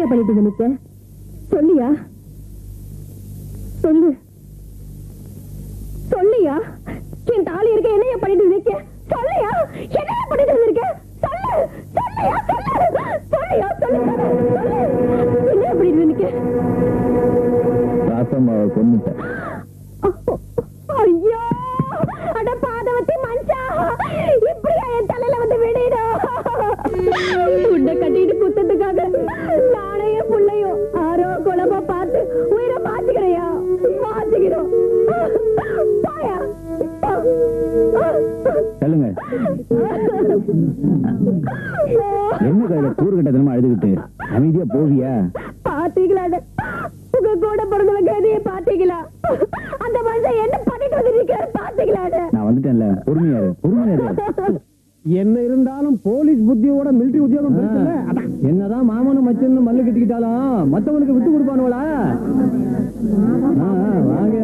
பண்ணிட்டு இருந்த நிக்க சொல்லியா சொல்லு சொல்லியா என் தாலி இருக்க என்னைய பண்ணிட்டு நிக்க சொல்லியா என்னைய பண்ணிட்டு இருக்க சொல்லு சொல்லியா சொல்லு சொல்லியா சொல்லு சொல்லு என்னைய பண்ணிட்டு நிக்க ராசம்மாவை கொண்டுட்டேன் ஐயோ அட பாதவத்தி மனுஷா இப்படியா என் தலையில வந்து விடிடும் உன்னை கட்டிட்டு குத்தத்துக்காக நாளையும் புள்ளையும் ஆரோ குழம்ப பார்த்து உயிரை மாத்திக்கிறையா மாத்திக்கிறோம் பாயா சொல்லுங்க என்ன கையில கூறு கட்டதனமா அழுதுகிட்டு அமைதியா போவியா பாத்தீங்களா அட? உங்க கூட பிறந்தவங்க எதையே பாத்தீங்களா அந்த மனுஷன் என்ன பண்ணிட்டு வந்து நிக்கிறாரு பாத்தீங்களா அட? நான் வந்துட்டேன்ல பொறுமையாரு பொறுமையாரு என்ன இருந்தாலும் போலீஸ் புத்தியோட மிலிட்டரி உத்தியோகம் பெருசுல்ல? அதான். என்னதான் மாமனும் மச்சன்னு மல்லு கட்டிக்கிட்டாலும் மத்தவனுக்கு விட்டு கொடுப்பானுவளா ஆ, ஆ, வாங்க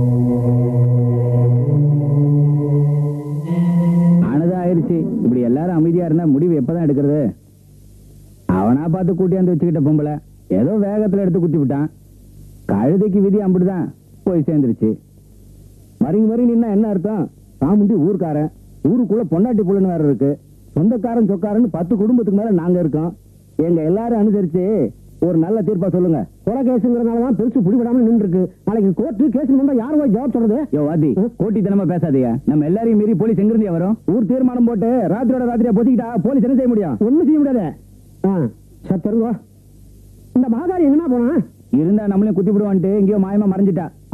ஆனதா ஆயிருச்சு இப்படி எல்லாரும் அமைதியா இருந்தா முடிவு எப்பதான் எடுக்கிறது அவனா பார்த்து கூட்டியாந்து வச்சுக்கிட்ட பொம்பளை ஏதோ வேகத்துல எடுத்து குத்தி விட்டான் கழுதைக்கு விதி அம்பிடுதான் போய் சேர்ந்துருச்சு மறிங்க மறி நின்னா என்ன அர்த்தம் சாமுண்டி ஊர்க்காரன் ஊருக்குள்ள பொண்டாட்டி புள்ளன்னு வேற இருக்கு சொந்தக்காரன் சொக்காரன்னு பத்து குடும்பத்துக்கு மேல நாங்க இருக்கோம் எங்க எல்லாரும் அனுசரிச்சு ஒரு நல்ல தீர்ப்பா சொல்லுங்க கொலை கேஸுங்கிறதுனாலதான் பெருசு பிடிபடாம நின்று இருக்கு நாளைக்கு கோர்ட்டு கேஸ் வந்தா யாரும் போய் ஜவாப் சொல்றது யோ வாதி கோட்டித்தனமா பேசாதீங்க நம்ம எல்லாரையும் மீறி போலீஸ் எங்கிருந்தே வரும் ஊர் தீர்மானம் போட்டு ராத்திரியோட ராத்திரியா பொத்திக்கிட்டா போலீஸ் என்ன செய்ய முடியும் ஒண்ணும் செய்ய முடியாது ஆ, சரி தருவா இந்த மகாதாரி என்னமா போனா இருந்தா நம்மளையும் குத்தி விடுவான்ட்டு எங்கேயோ மாயமா மறைஞ்சிட்டா